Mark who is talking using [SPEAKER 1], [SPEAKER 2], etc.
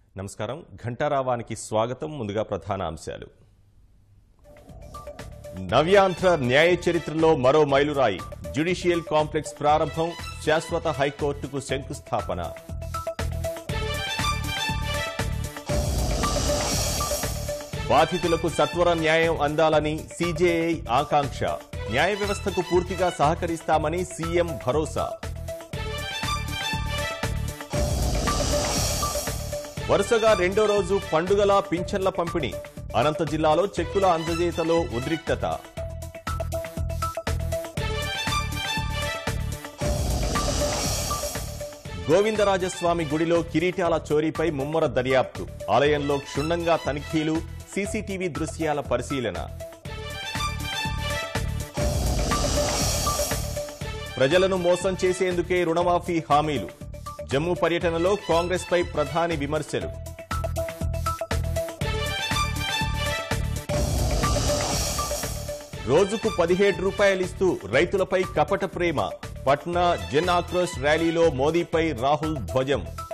[SPEAKER 1] నమస్కారం ఘంటారావానికి స్వాగతం ముందుగా ప్రధాన అంశాలు నవ్యాంధ్ర న్యాయ చరిత్రలో మరో మైలురాయి జ్యుడిషియల్ కాంప్లెక్స్ ప్రారంభం శాశ్వత హైకోర్టుకు శంకుస్థాపన బాధితులకు సత్వర న్యాయం అందాలని సీజేఐ ఆకాంక్ష న్యాయ వ్యవస్థకు పూర్తిగా సహకరిస్తామని సీఎం భరోసా వరుసగా రెండో రోజు పండుగల పింఛన్ల పంపిణీ అనంత జిల్లాలో చెక్కుల అందజేతలో ఉద్రిక్తత గోవిందరాజస్వామి గుడిలో కిరీటాల చోరీపై ముమ్మర దర్యాప్తు ఆలయంలో క్షుణ్ణంగా తనిఖీలు సీసీటీవీ దృశ్యాల పరిశీలన ప్రజలను మోసం చేసేందుకే రుణమాఫీ హామీలు జమ్మూ పర్యటనలో కాంగ్రెస్పై ప్రధాని విమర్శలు రోజుకు పదిహేడు రూపాయలిస్తూ రైతులపై కపట ప్రేమ పట్నా జన్ ఆక్రోశ్ ర్యాలీలో మోదీపై రాహుల్ ధ్వజం